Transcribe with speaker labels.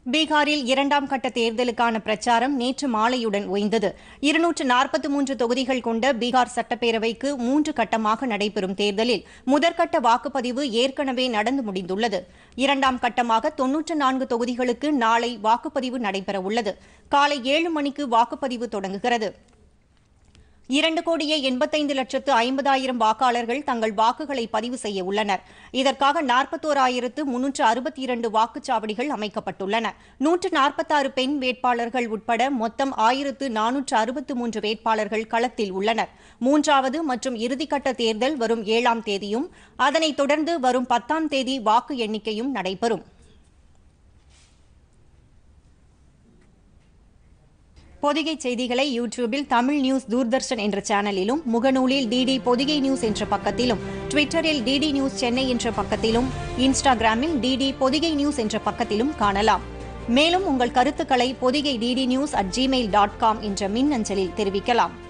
Speaker 1: பீகாரில் இரண்டாம் கட்ட தேர்தலுக்கான பிரச்சாரம் நேற்று மாலையுடன் ஓய்ந்தது இருநூற்று நாற்பத்தி மூன்று தொகுதிகள் கொண்ட பீகார் சட்டப்பேரவைக்கு மூன்று கட்டமாக நடைபெறும் தேர்தலில் முதற்கட்ட வாக்குப்பதிவு ஏற்கனவே நடந்து முடிந்துள்ளது இரண்டாம் கட்டமாக தொன்னூற்று நான்கு தொகுதிகளுக்கு நாளை வாக்குப்பதிவு நடைபெறவுள்ளது காலை ஏழு மணிக்கு வாக்குப்பதிவு தொடங்குகிறது இரண்டு கோடியே எண்பத்தைந்து லட்சத்து ஐம்பதாயிரம் வாக்காளர்கள் தங்கள் வாக்குகளை பதிவு செய்ய உள்ளனர் இதற்காக நாற்பத்தோராயிரத்து முன்னூற்று அறுபத்தி இரண்டு வாக்குச்சாவடிகள் அமைக்கப்பட்டுள்ளன நூற்று நாற்பத்தாறு பெண் வேட்பாளர்கள் உட்பட மொத்தம் ஆயிரத்து நானூற்று அறுபத்து மூன்று வேட்பாளர்கள் களத்தில் உள்ளனர் மூன்றாவது மற்றும் இறுதிக்கட்ட தேர்தல் வரும் ஏழாம் தேதியும் அதனைத் தொடர்ந்து வரும் பத்தாம் தேதி வாக்கு எண்ணிக்கையும் நடைபெறும் பொதிகை செய்திகளை யூடியூபில் தமிழ் நியூஸ் தூர்தர்ஷன் என்ற சேனலிலும் முகநூலில் டிடி பொதிகை நியூஸ் என்ற பக்கத்திலும் ட்விட்டரில் டிடி நியூஸ் சென்னை என்ற பக்கத்திலும் இன்ஸ்டாகிராமில் டிடி பொதிகை நியூஸ் என்ற பக்கத்திலும் காணலாம் மேலும் உங்கள் கருத்துக்களை Podhigai DD news at Gmail dot com என்ற மின் அஞ்சலில் தெரிவிக்கலாம்